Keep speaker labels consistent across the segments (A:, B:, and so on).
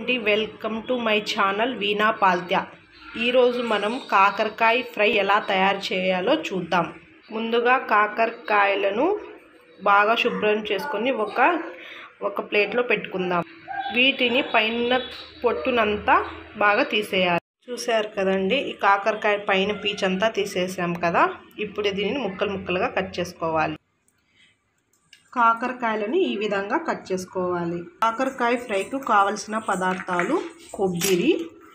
A: అండి welcome to my channel Veena Palthya ఈరోజు మనం కాకరకాయ ఫ్రై ఎలా తయారు చేయాలో చూద్దాం ముందుగా కాకరకాయలను బాగా శుభ్రం చేసుకొని ఒక ఒక ప్లేట్లో పెట్టుకుందాం వీటిని పైన పొట్టునంతా బాగా తీసేయాలి చూసారు కదండి ఈ కాకరకాయ పైన పీచంతా తీసేసాం కదా ఇప్పుడు దీనిని ముక్కలు ముక్కలుగా కట్ చేసుకోవాలి కాకరకాయలను ఈ విధంగా కట్ చేసుకోవాలి కాకరకాయ ఫ్రైకు కావలసిన పదార్థాలు కొబ్బరి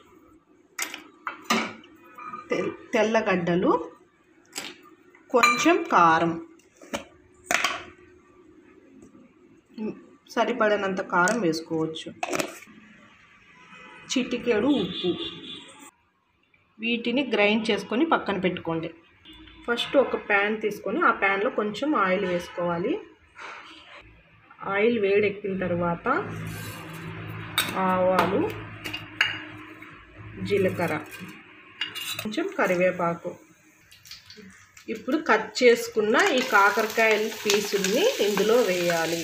A: తె- తెల్లగడ్డలు కొంచెం కారం సరిపడినంత కారం వేసుకోవచ్చు చిటికెడు ఉప్పు వీటిని గ్రైండ్ చేసుకొని పక్కన పెట్టుకోండి ఫస్ట్ ఒక ప్యాన్ తీసుకొని ఆ ప్యాన్లో కొంచెం ఆయిల్ వేసుకోవాలి ఆయిల్ వేడెక్కిన తర్వాత ఆవాలు జీలకర్ర కొంచెం కరివేపాకు ఇప్పుడు కట్ చేసుకున్న ఈ కాకరకాయ పీసుల్ని ఇందులో వేయాలి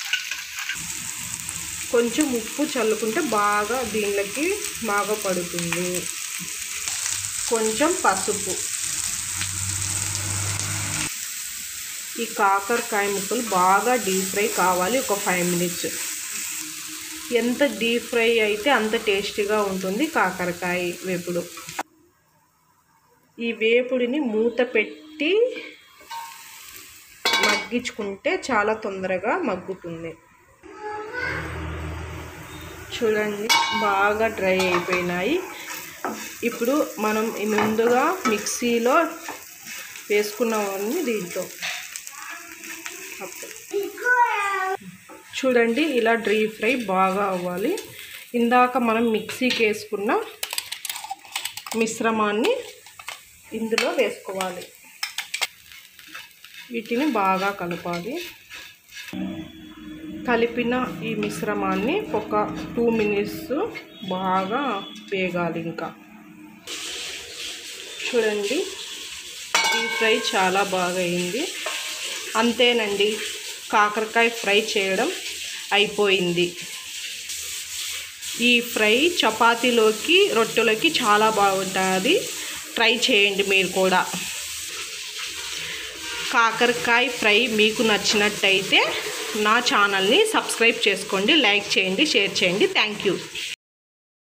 A: కొంచెం ఉప్పు చల్లుకుంటే బాగా దీనికి బాగా పడుతుంది కొంచెం పసుపు ఈ కాకరకాయ ముక్కలు బాగా డీప్ ఫ్రై కావాలి ఒక ఫైవ్ మినిట్స్ ఎంత డీప్ ఫ్రై అయితే అంత టేస్టీగా ఉంటుంది కాకరకాయ వేపుడు ఈ వేపుడిని మూత పెట్టి మగ్గించుకుంటే చాలా తొందరగా మగ్గుతుంది చూడండి బాగా డ్రై అయిపోయినాయి ఇప్పుడు మనం ఈ ముందుగా మిక్సీలో వేసుకున్నవన్నీ దీంట్లో చూడండి ఇలా డ్రీ ఫ్రై బాగా అవ్వాలి ఇందాక మనం మిక్సీకి వేసుకున్న మిశ్రమాన్ని ఇందులో వేసుకోవాలి వీటిని బాగా కలపాలి కలిపిన ఈ మిశ్రమాన్ని ఒక టూ మినిట్స్ బాగా వేగాలి ఇంకా చూడండి ఈ ఫ్రై చాలా బాగా అయింది అంతేనండి కాకరకాయ ఫ్రై చేయడం అయిపోయింది ఈ ఫ్రై చపాతీలోకి రొట్టెలోకి చాలా బాగుంటుంది ట్రై చేయండి మీరు కూడా కాకరకాయ ఫ్రై మీకు నచ్చినట్టయితే నా ఛానల్ని సబ్స్క్రైబ్ చేసుకోండి లైక్ చేయండి షేర్ చేయండి థ్యాంక్ యూ